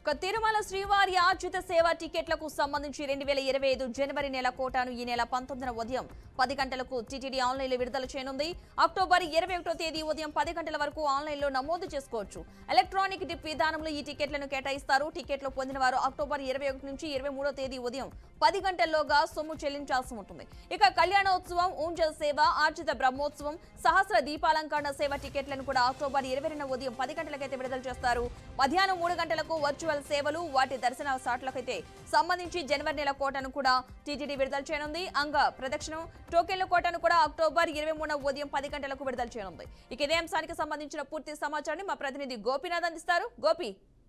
ఇక తిరుమల శ్రీవారి ఆర్జిత సేవ టికెట్లకు సంబంధించి రెండు వేల ఇరవై ఐదు జనవరి నెల కోటాను ఈ నెల పంతొమ్మిదిన ఉదయం పది గంటలకు టీటీడీ ఆన్లైన్లో విడుదల చేయనుంది అక్టోబర్ ఇరవై ఒకటో తేదీ ఉదయం పది గంటల వరకు ఆన్లైన్లో నమోదు చేసుకోవచ్చు ఎలక్ట్రానిక్ డిప్ విధానంలో ఈ టికెట్లను కేటాయిస్తారు టికెట్లు పొందిన వారు అక్టోబర్ ఇరవై ఒకటి నుంచి ఇరవై మూడో తేదీ ఉదయం పది గంటల్లోగా సొమ్ము చెల్లించాల్సి ఉంటుంది ఇక కళ్యాణోత్సవం ఊంజల్ సేవ ఆర్జిత బ్రహ్మోత్సవం సహస్ర దీపాలంకరణ సేవ టికెట్లను కూడా అక్టోబర్ ఇరవై రెండు ఉదయం పది గంటలకైతే విడుదల చేస్తారు మధ్యాహ్నం మూడు గంటలకు వర్చువల్ సేవలు వాటి దర్శన సాట్లకైతే సంబంధించి జనవరి నెల కోటను కూడా టీటీడీ విడుదల చేయనుంది అంగ ప్రదక్షిణం టోకెన్ల కోటను కూడా అక్టోబర్ ఇరవై మూడు ఉదయం పది గంటలకు విడుదల చేయనుంది ఇక ఇదే అంశానికి సంబంధించిన పూర్తి సమాచారాన్ని మా ప్రతినిధి గోపీనాథ్ అందిస్తారు గోపి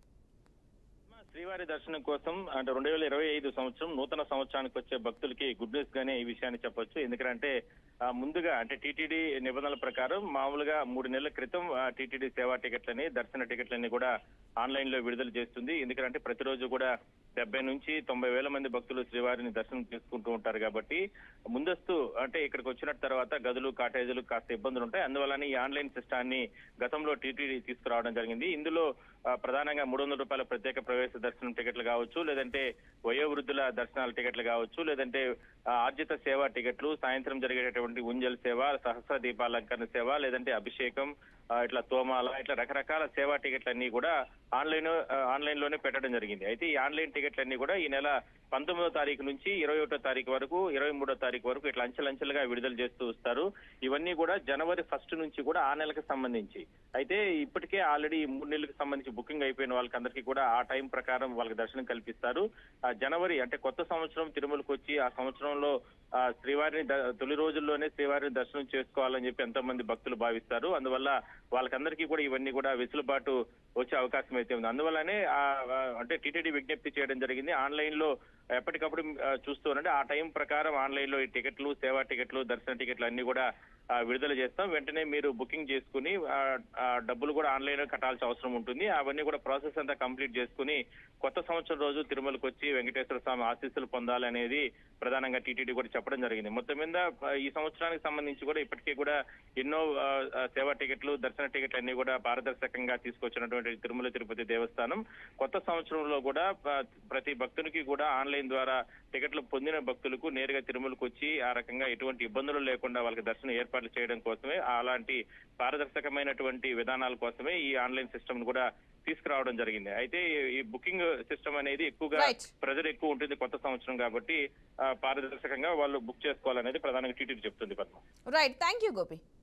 శ్రీవారి దర్శనం కోసం అంటే రెండు వేల ఇరవై ఐదు సంవత్సరం నూతన సంవత్సరానికి వచ్చే భక్తులకి గుడ్ న్యూస్ గానే ఈ విషయాన్ని చెప్పొచ్చు ఎందుకంటే ఆ, ముందుగా అంటే టీటీడీ నిబంధనల ప్రకారం మామూలుగా మూడు నెలల క్రితం టీటీడీ సేవా టికెట్లని దర్శన టికెట్లని కూడా ఆన్లైన్ లో విడుదల చేస్తుంది ఎందుకంటే ప్రతిరోజు కూడా డెబ్బై నుంచి తొంభై వేల మంది భక్తులు శ్రీవారిని దర్శనం చేసుకుంటూ ఉంటారు కాబట్టి ముందస్తు అంటే ఇక్కడికి వచ్చిన తర్వాత గదులు కాటేజీలు కాస్త ఇబ్బందులు ఉంటాయి అందువల్ల ఈ ఆన్లైన్ సిస్టాన్ని గతంలో టీటీడీ తీసుకురావడం జరిగింది ఇందులో ఆ, ప్రధానంగా మూడు వందల రూపాయల ప్రత్యేక ప్రవేశ దర్శనం టికెట్లు కావచ్చు లేదంటే వయోవృద్ధుల దర్శనాల టికెట్లు కావచ్చు లేదంటే ఆ, ఆర్జిత సేవ టికెట్లు సాయంత్రం జరిగేటటువంటి ఉంజల్ సేవ సహస్ర దీపాలంకరణ సేవ లేదంటే అభిషేకం ఆ, ఇట్లా తోమాల ఇట్లా రకరకాల సేవా టికెట్లన్నీ కూడా ఆన్లైన్ ఆ, ఆన్లైన్ లోనే పెట్టడం జరిగింది అయితే ఈ ఆన్లైన్ టికెట్లన్నీ కూడా ఈ నెల పంతొమ్మిదో తారీఖు నుంచి ఇరవై ఒకటో తారీఖు వరకు ఇరవై మూడో తారీఖు వరకు ఇట్లా అంచెలంచెలుగా విడుదల చేస్తూ వస్తారు ఇవన్నీ కూడా జనవరి ఫస్ట్ నుంచి కూడా ఆ నెలకు సంబంధించి అయితే ఇప్పటికే ఆల్రెడీ మూడు నెలలకు సంబంధించి బుకింగ్ అయిపోయిన వాళ్ళకి అందరికీ కూడా ఆ టైం ప్రకారం వాళ్ళకి దర్శనం కల్పిస్తారు ఆ జనవరి అంటే కొత్త సంవత్సరం తిరుమలకు వచ్చి ఆ సంవత్సరంలో ఆ శ్రీవారిని ద- తొలి రోజుల్లోనే శ్రీవారిని దర్శనం చేసుకోవాలని చెప్పి ఎంతో మంది భక్తులు భావిస్తారు అందువల్ల వాళ్ళకందరికీ కూడా ఇవన్నీ కూడా వెసులుబాటు వచ్చే అవకాశం అయితే ఉంది అందువల్లనే ఆ ఆ, అంటే టీటీడీ విజ్ఞప్తి చేయడం జరిగింది ఆన్లైన్ లో ఎప్పటికప్పుడు ఆ, చూస్తూ ఉండండి ఆ టైం ప్రకారం ఆన్లైన్ లో ఈ టికెట్లు సేవా టికెట్లు దర్శన టికెట్లు అన్ని కూడా ఆ, విడుదల చేస్తాం వెంటనే మీరు బుకింగ్ చేసుకుని ఆ, ఆ, డబ్బులు కూడా ఆన్లైన్ లో కట్టాల్సిన అవసరం ఉంటుంది అవన్నీ కూడా ప్రాసెస్ అంతా కంప్లీట్ చేసుకుని కొత్త సంవత్సరం రోజు తిరుమలకు వచ్చి వెంకటేశ్వర స్వామి ఆశీస్సులు పొందాలనేది ప్రధానంగా టీటీడీ కూడా చెప్పడం జరిగింది మొత్తం మీద ఆ, ఈ సంవత్సరానికి సంబంధించి కూడా ఇప్పటికీ కూడా ఎన్నో ఆ, ఆ, సేవా టికెట్లు దర్శన టికెట్లు అన్ని కూడా పారదర్శకంగా తీసుకొచ్చినటువంటి తిరుమల తిరుపతి దేవస్థానం కొత్త సంవత్సరంలో కూడా ఆ, ప్రతి భక్తునికి కూడా ఆన్లైన్ ద్వారా టికెట్లు పొందిన భక్తులకు నేరుగా తిరుమలకు వచ్చి ఆ రకంగా ఎటువంటి ఇబ్బందులు లేకుండా వాళ్ళకి దర్శనం ఏర్పాట్లు చేయడం కోసమే అలాంటి పారదర్శకమైనటువంటి విధానాల కోసమే ఈ ఆన్లైన్ సిస్టమ్ కూడా తీసుకురావడం జరిగింది అయితే ఈ- ఈ బుకింగ్ సిస్టమ్ అనేది ఎక్కువగా Right. ప్రెజర్ ఎక్కువ ఉంటుంది కొత్త సంవత్సరం కాబట్టి ఆ, పారదర్శకంగా వాళ్ళు బుక్ చేసుకోవాలనేది ప్రధానంగా టీటీడీ చెప్తుంది Padma right thank you Gopi